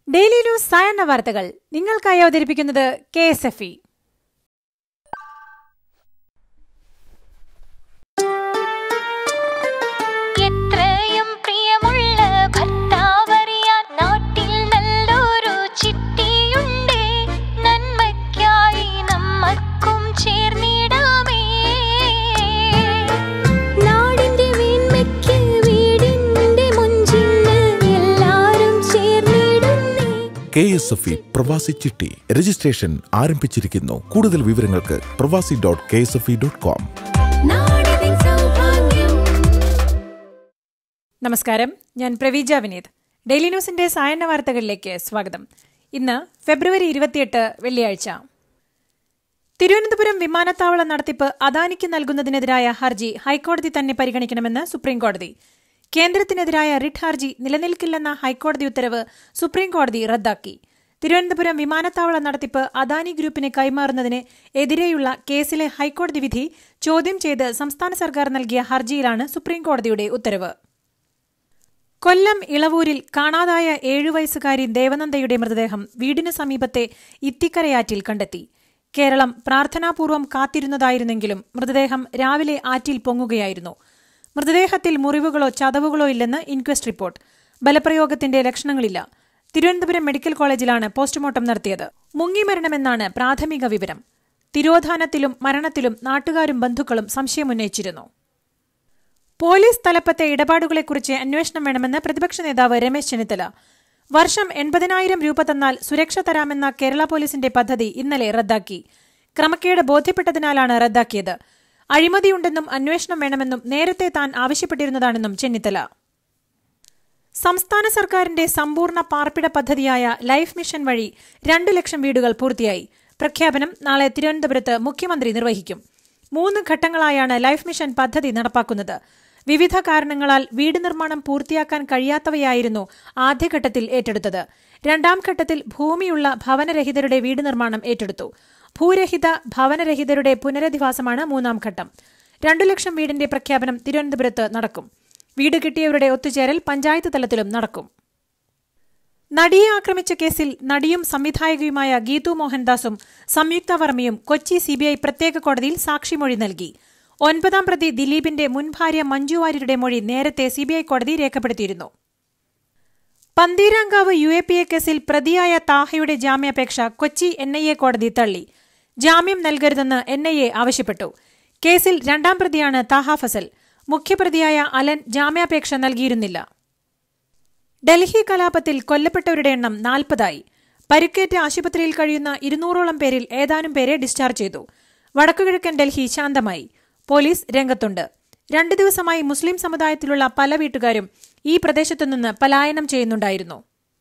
daily news സായന്ന വാർത്തകൾ നിങ്ങൾക്കായി അവതരിപ്പിക്കുന്നത് കെ എസ് എഫ് ഇ എത്രയും പ്രിയമുള്ള ഭർത്താവറിയാൻ നാട്ടിൽ നല്ലൊരു ചിട്ടിയുണ്ട് നന്മയ്ക്കായി നമ്മക്കും ചേർന്നിടാമേ നാടിന്റെ മേന്മയ്ക്ക് വീടിന്റെ മുഞ്ചിന്ന് എല്ലാരും ചേർന്നിടുന്നേ K S F E Pravasi Chitty registration ആരംഭിച്ചിരിക്കുന്നു കൂടുതൽ വിവരങ്ങൾക്ക് pravasi dot K S F E dot com നാടിൻ സൗഭാഗ്യം നമസ്കാരം ഞാൻ പ്രവീജ വിനീത് ഡെയിലി ന്യൂസിന്റെ സായന്ന വാർത്തകളിലേക്ക് സ്വാഗതം ഇന്ന് ഫെബ്രുവരി ഇരുപത്തിയെട്ട് വെള്ളിയാഴ്ച തിരുവനന്തപുരം വിമാനത്താവള നടത്തിപ്പ് അദാനിക്ക് നൽകുന്നതിനെതിരായ ഹർജി ഹൈക്കോടതി തന്നെ പരിഗണിക്കണമെന്ന് സുപ്രീംകോടതി കേന്ദ്രത്തിനെതിരായ റിട്ട് ഹർജി നിലനിൽക്കില്ലെന്ന ഹൈക്കോടതി ഉത്തരവ് സുപ്രീംകോടതി റദ്ദാക്കി തിരുവനന്തപുരം വിമാനത്താവള നടത്തിപ്പ് അദാനി ഗ്രൂപ്പിന് കൈമാറുന്നതിന് എതിരെയുള്ള കേസിലെ ഹൈക്കോടതി വിധി ചോദ്യം ചെയ്ത് സംസ്ഥാന സർക്കാർ നൽകിയ ഹർജിയിലാണ് സുപ്രീംകോടതിയുടെ ഉത്തരവ് കൊല്ലം ഇളവൂരിൽ കാണാതായ ഏഴു വയസ്സുകാരി ദേവനന്ദയുടെ മൃതദേഹം വീടിന് സമീപത്തെ ഇത്തിക്കരയാറ്റിൽ കണ്ടെത്തി കേരളം പ്രാർത്ഥനാപൂർവം കാത്തിരുന്നതായിരുന്നെങ്കിലും മൃതദേഹം രാവിലെ ആറ്റിൽ പൊങ്ങുകയായിരുന്നു മൃതദേഹത്തിൽ മുറിവുകളോ ചതവുകളോ ഇല്ലെന്ന് ഇൻക്വസ്റ്റ് റിപ്പോർട്ട് ബലപ്രയോഗത്തിന്റെ ലക്ഷണങ്ങളില്ല തിരുവനന്തപുരം മെഡിക്കൽ കോളേജിലാണ് പോസ്റ്റ്മോർട്ടം നടത്തിയത് മുങ്ങിമരണമെന്നാണ് പ്രാഥമിക വിവരം തിരോധാനത്തിലും മരണത്തിലും നാട്ടുകാരും ബന്ധുക്കളും സംശയമുന്നയിച്ചിരുന്നു പോലീസ് തലപ്പത്തെ ഇടപാടുകളെക്കുറിച്ച് അന്വേഷണം വേണമെന്ന് പ്രതിപക്ഷ നേതാവ് രമേശ് ചെന്നിത്തല വർഷം എൺപതിനായിരം രൂപ തന്നാൽ സുരക്ഷ തരാമെന്ന കേരള പോലീസിന്റെ പദ്ധതി ഇന്നലെ റദ്ദാക്കി ക്രമക്കേട് ബോധ്യപ്പെട്ടതിനാലാണ് റദ്ദാക്കിയത് അഴിമതിയുണ്ടെന്നും അന്വേഷണം വേണമെന്നും നേരത്തെ താൻ ആവശ്യപ്പെട്ടിരുന്നതാണെന്നും ചെന്നിത്തല സംസ്ഥാന സർക്കാരിന്റെ സമ്പൂർണ്ണ പാർപ്പിട പദ്ധതിയായ ലൈഫ് മിഷൻ വഴി രണ്ടു ലക്ഷം വീടുകൾ പൂർത്തിയായി പ്രഖ്യാപനം നാളെ തിരുവനന്തപുരത്ത് മുഖ്യമന്ത്രി നിർവഹിക്കും മൂന്ന് ഘട്ടങ്ങളായാണ് ലൈഫ് മിഷൻ പദ്ധതി നടപ്പാക്കുന്നത് വിവിധ കാരണങ്ങളാൽ വീട് നിർമ്മാണം പൂർത്തിയാക്കാൻ കഴിയാത്തവയായിരുന്നു ആദ്യഘട്ടത്തിൽ ഏറ്റെടുത്തത് രണ്ടാം ഘട്ടത്തിൽ ഭൂമിയുള്ള ഭവനരഹിതരുടെ വീട് നിർമ്മാണം ഏറ്റെടുത്തു ഭൂരഹിത ഭവനരഹിതരുടെ പുനരധിവാസമാണ് മൂന്നാം ഘട്ടം രണ്ടു ലക്ഷം വീടിന്റെ പ്രഖ്യാപനം തിരുവനന്തപുരത്ത് നടക്കും വീട് കിട്ടിയവരുടെ ഒത്തുചേരൽ പഞ്ചായത്ത് തലത്തിലും നടക്കും നടിയെ ആക്രമിച്ച കേസിൽ നടിയും സംവിധായകയുമായ ഗീതു മോഹൻദാസും സംയുക്ത വർമ്മയും കൊച്ചി സിബിഐ പ്രത്യേക കോടതിയിൽ സാക്ഷിമൊഴി നൽകി ഒൻപതാം പ്രതി ദിലീപിന്റെ മുൻ ഭാര്യ മഞ്ജു വാര്യരുടെ മൊഴി നേരത്തെ സിബിഐ കോടതി രേഖപ്പെടുത്തിയിരുന്നു Pantheerankavu U A P A കേസിൽ പ്രതിയായ താഹയുടെ ജാമ്യാപേക്ഷ കൊച്ചി എൻ ഐ എ കോടതി തള്ളി ജാമ്യം നൽകരുതെന്ന് എൻ ഐ എ ആവശ്യപ്പെട്ടു കേസിൽ രണ്ടാം പ്രതിയാണ് താഹ ഫസൽ മുഖ്യപ്രതിയായ അലൻ ജാമ്യാപേക്ഷ നൽകിയിരുന്നില്ല ഡൽഹി കലാപത്തിൽ കൊല്ലപ്പെട്ടവരുടെ എണ്ണം നാൽപ്പതായി പരിക്കേറ്റ് ആശുപത്രിയിൽ കഴിയുന്ന ഇരുന്നൂറോളം പേരിൽ ഏതാനും പേരെ ഡിസ്ചാർജ് ചെയ്തു വടക്കുകിഴക്കൻ ഡൽഹി ശാന്തമായി പോലീസ് രംഗത്തുണ്ട് രണ്ടു ദിവസമായി മുസ്ലിം സമുദായത്തിലുള്ള പല വീട്ടുകാരും ഈ പ്രദേശത്തുനിന്ന് പലായനം ചെയ്യുന്നുണ്ടായിരുന്നു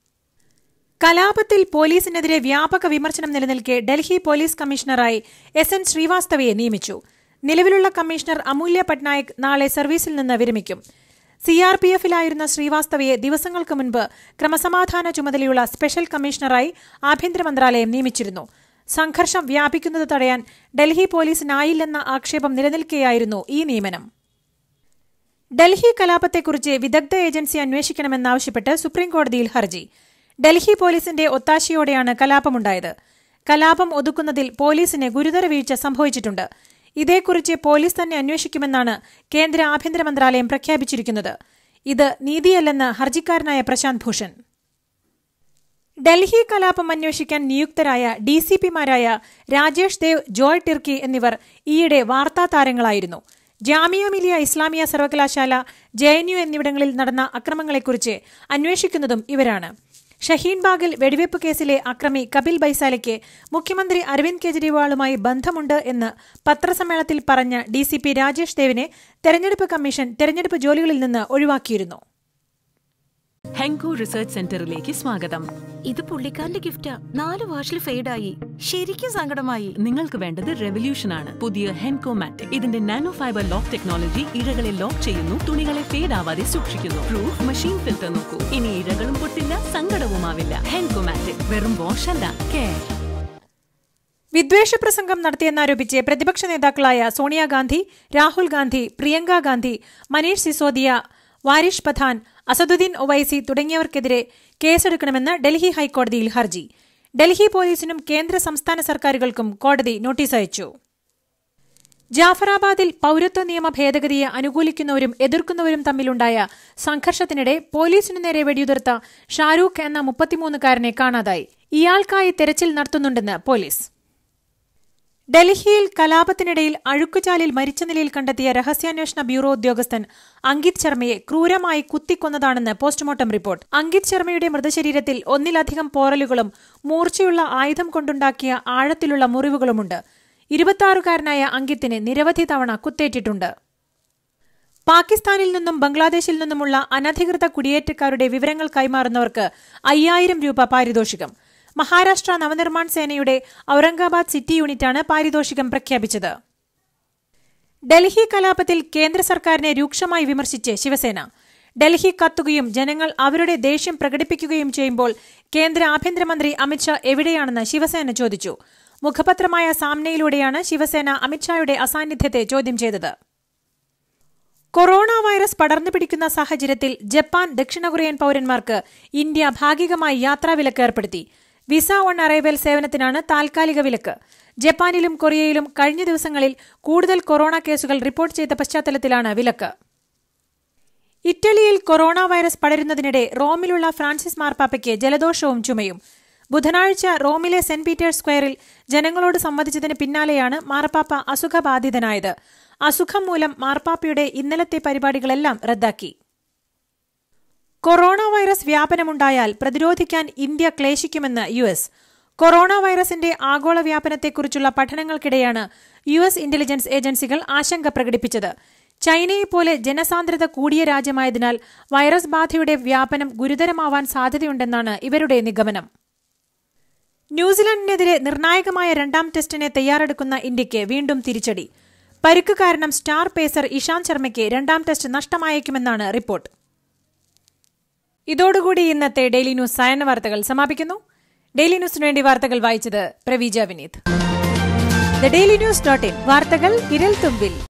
കലാപത്തിൽ പോലീസിനെതിരെ വ്യാപക വിമർശനം നിലനിൽക്കെ ഡൽഹി പോലീസ് കമ്മീഷണറായി എസ് എൻ ശ്രീവാസ്തവയെ നിയമിച്ചു നിലവിലുള്ള കമ്മീഷണർ അമൂല്യ പട്നായക് നാളെ സർവീസിൽ നിന്ന് വിരമിക്കും സി ആർ പി എഫിലായിരുന്ന ശ്രീവാസ്തവയെ ദിവസങ്ങൾക്ക് മുൻപ് ക്രമസമാധാന ചുമതലയുള്ള സ്പെഷ്യൽ കമ്മീഷണറായി ആഭ്യന്തര മന്ത്രാലയം നിയമിച്ചിരുന്നു സംഘർഷം വ്യാപിക്കുന്നത് തടയാൻ ഡൽഹി പോലീസിനായില്ലെന്ന ആക്ഷേപം നിലനിൽക്കെയായിരുന്നു ഈ നിയമനം ഡൽഹി കലാപത്തെക്കുറിച്ച് വിദഗ്ധ ഏജൻസി അന്വേഷിക്കണമെന്നാവശ്യപ്പെട്ട് സുപ്രീംകോടതിയിൽ ഹർജി ഡൽഹി പോലീസിന്റെ ഒത്താശയോടെയാണ് കലാപമുണ്ടായത് കലാപം ഒതുക്കുന്നതിൽ പോലീസിന് ഗുരുതര വീഴ്ച സംഭവിച്ചിട്ടുണ്ട് ഇതേക്കുറിച്ച് പോലീസ് തന്നെ അന്വേഷിക്കുമെന്നാണ് കേന്ദ്ര ആഭ്യന്തര മന്ത്രാലയം പ്രഖ്യാപിച്ചിരിക്കുന്നത് ഇത് നീതിയല്ലെന്ന് ഹർജിക്കാരനായ പ്രശാന്ത് ഭൂഷൺ ഡൽഹി കലാപം അന്വേഷിക്കാൻ നിയുക്തരായ ഡി സി പിമാരായ രാജേഷ് ദേവ് ജോയ് ടിർക്കി എന്നിവർ ഈയിടെ വാർത്താ താരങ്ങളായിരുന്നു ജാമിയ മിലിയ ഇസ്ലാമിയ സർവകലാശാല ജെ എൻ യു എന്നിവിടങ്ങളിൽ നടന്ന അക്രമങ്ങളെക്കുറിച്ച് അന്വേഷിക്കുന്നതും ഇവരാണ് ഷഹീൻബാഗിൽ വെടിവയ്പ് കേസിലെ അക്രമി കപിൽ ബൈസാലയ്ക്ക് മുഖ്യമന്ത്രി അരവിന്ദ് കെജ്രിവാളുമായി ബന്ധമുണ്ട് എന്ന് പത്രസമ്മേളനത്തിൽ പറഞ്ഞ ഡി സി പി രാജേഷ് ദേവിനെ തെരഞ്ഞെടുപ്പ് കമ്മീഷൻ തെരഞ്ഞെടുപ്പ് ജോലികളിൽ നിന്ന് ഒഴിവാക്കിയിരുന്നു ഹെങ്കോ റിസർച്ച് സെന്ററിലേക്ക് സ്വാഗതം ഇത് പുള്ളിക്കാരന്റെ ഗിഫ്റ്റാ നാല് വാഷിൽ ഫെയ്ഡായി ശരിക്കും സങ്കടമായി നിങ്ങൾക്ക് വേണ്ടത് റെവല്യൂഷൻ ആണ് പുതിയ ഹെൻകോ മാറ്റിക് ഇതിന്റെ നാനോ ഫൈബർ ലോക്ക് ടെക്നോളജി ഇഴകളെ ലോക്ക് ചെയ്യുന്നു തുണികളെ ഫേഡ് ആവാതെ സൂക്ഷിക്കുന്നു പ്രൂഫ് മെഷീൻ ഫിൽറ്റർ നോക്കൂ ഇനി ഇഴകളും പൊട്ടില്ല സങ്കടവുമാവില്ല ഹെൻകോ മാറ്റിക് വെറും വാഷ് അല്ല കെയർ വിദ്വേഷ പ്രസംഗം നടത്തിയെന്നാരോപിച്ച് പ്രതിപക്ഷ നേതാക്കളായ സോണിയാഗാന്ധി രാഹുൽ ഗാന്ധി പ്രിയങ്ക ഗാന്ധി മനീഷ് സിസോദിയ വാരിഷ് പഥാൻ അസദുദ്ദീൻ ഒവൈസി തുടങ്ങിയവർക്കെതിരെ കേസെടുക്കണമെന്ന് ഡൽഹി ഹൈക്കോടതിയിൽ ഹർജി ഡൽഹി പോലീസിനും കേന്ദ്ര സംസ്ഥാന സർക്കാരുകൾക്കും കോടതി നോട്ടീസ് അയച്ചു ജാഫറാബാദിൽ പൌരത്വ നിയമ ഭേദഗതിയെ അനുകൂലിക്കുന്നവരും എതിർക്കുന്നവരും തമ്മിലുണ്ടായ സംഘർഷത്തിനിടെ പോലീസിനു നേരെ വെടിയുതിർത്ത ഷാരൂഖ് എന്ന മുപ്പത്തിമൂന്നുകാരനെ കാണാതായി ഇയാൾക്കായി തെരച്ചിൽ നടത്തുന്നുണ്ടെന്ന് പോലീസ് ഡൽഹിയിൽ കലാപത്തിനിടയിൽ അഴുക്കുചാലിൽ മരിച്ച നിലയിൽ കണ്ടെത്തിയ രഹസ്യാന്വേഷണ ബ്യൂറോ ഉദ്യോഗസ്ഥൻ അങ്കിത് ശർമ്മയെ ക്രൂരമായി കുത്തിക്കൊന്നതാണെന്ന് പോസ്റ്റ്മോർട്ടം റിപ്പോർട്ട് അങ്കിത് ശർമ്മയുടെ മൃതശരീരത്തിൽ ഒന്നിലധികം പോറലുകളും മൂർച്ചയുള്ള ആയുധം കൊണ്ടുണ്ടാക്കിയ ആഴത്തിലുള്ള മുറിവുകളുമുണ്ട് ഇരുപത്തിയാറുകാരനായ അങ്കിത്തിന് നിരവധി തവണ കുത്തേറ്റിട്ടുണ്ട് പാകിസ്ഥാനിൽ നിന്നും ബംഗ്ലാദേശിൽ നിന്നുമുള്ള അനധികൃത കുടിയേറ്റക്കാരുടെ വിവരങ്ങൾ കൈമാറുന്നവർക്ക് അയ്യായിരം രൂപ പാരിതോഷികം മഹാരാഷ്ട്ര നവനിർമ്മാൺ സേനയുടെ ഔറംഗാബാദ് സിറ്റി യൂണിറ്റാണ് പാരിതോഷികം പ്രഖ്യാപിച്ചത് ഡൽഹി കലാപത്തിൽ കേന്ദ്ര സർക്കാരിനെ രൂക്ഷമായി വിമർശിച്ച് ശിവസേന ഡൽഹി കത്തുകയും ജനങ്ങൾ അവരുടെ ദേഷ്യം പ്രകടിപ്പിക്കുകയും ചെയ്യുമ്പോൾ കേന്ദ്ര ആഭ്യന്തരമന്ത്രി അമിത്ഷാ എവിടെയാണെന്ന് ശിവസേന ചോദിച്ചു മുഖപത്രമായ സാമ്നയിലൂടെയാണ് ശിവസേന അമിത്ഷായുടെ അസാന്നിധ്യത്തെ ചോദ്യം ചെയ്തത് കൊറോണ വൈറസ് പടർന്നു പിടിക്കുന്ന സാഹചര്യത്തിൽ ജപ്പാൻ ദക്ഷിണ കൊറിയൻ പൌരന്മാർക്ക് ഇന്ത്യ ഭാഗികമായി യാത്രാവിലക്ക് ഏർപ്പെടുത്തി വിസ ഓൺ അറൈവൽ സേവനത്തിനാണ് താൽക്കാലിക വിലക്ക് ജപ്പാനിലും കൊറിയയിലും കഴിഞ്ഞ ദിവസങ്ങളിൽ കൂടുതൽ കൊറോണ കേസുകൾ റിപ്പോർട്ട് ചെയ്ത പശ്ചാത്തലത്തിലാണ് വിലക്ക് ഇറ്റലിയിൽ കൊറോണ വൈറസ് പടരുന്നതിനിടെ റോമിലുള്ള ഫ്രാൻസിസ് മാർപ്പാപ്പയ്ക്ക് ജലദോഷവും ചുമയും ബുധനാഴ്ച റോമിലെ സെന്റ് പീറ്റേഴ്സ് സ്ക്വയറിൽ ജനങ്ങളോട് സംവദിച്ചതിന് പിന്നാലെയാണ് മാർപ്പാപ്പ അസുഖബാധിതനായത് അസുഖം മൂലം മാർപ്പാപ്പയുടെ ഇന്നലത്തെ പരിപാടികളെല്ലാം റദ്ദാക്കി കൊറോണ വൈറസ് വ്യാപനമുണ്ടായാൽ പ്രതിരോധിക്കാൻ ഇന്ത്യ ക്ലേശിക്കുമെന്ന് യു എസ് കൊറോണ വൈറസിന്റെ ആഗോള വ്യാപനത്തെക്കുറിച്ചുള്ള പഠനങ്ങൾക്കിടെയാണ് യു എസ് ഇന്റലിജൻസ് ഏജൻസികൾ ആശങ്ക പ്രകടിപ്പിച്ചത് ചൈനയെപ്പോലെ ജനസാന്ദ്രത കൂടിയ രാജ്യമായതിനാൽ വൈറസ് ബാധയുടെ വ്യാപനം ഗുരുതരമാവാൻ സാധ്യതയുണ്ടെന്നാണ് ഇവരുടെ നിഗമനം ന്യൂസിലൻഡിനെതിരെ നിർണായകമായ രണ്ടാം ടെസ്റ്റിനെ തയ്യാറെടുക്കുന്ന ഇന്ത്യയ്ക്ക് വീണ്ടും തിരിച്ചടി പരുക്ക് കാരണം സ്റ്റാർ പേസർ ഇഷാന്ത് ശർമ്മയ്ക്ക് രണ്ടാം ടെസ്റ്റ് നഷ്ടമായേക്കുമെന്നാണ് റിപ്പോർട്ട് ഇതോടുകൂടി ഇന്നത്തെ ഡെയിലി ന്യൂസ് സായന്ന വാർത്തകൾ സമാപിക്കുന്നു ഡെയിലി ന്യൂസിന് വേണ്ടി വാർത്തകൾ വായിച്ചത് Praveeja Vineeth the daily news dot in വാർത്തകൾ വിരൽ തുമ്പിൽ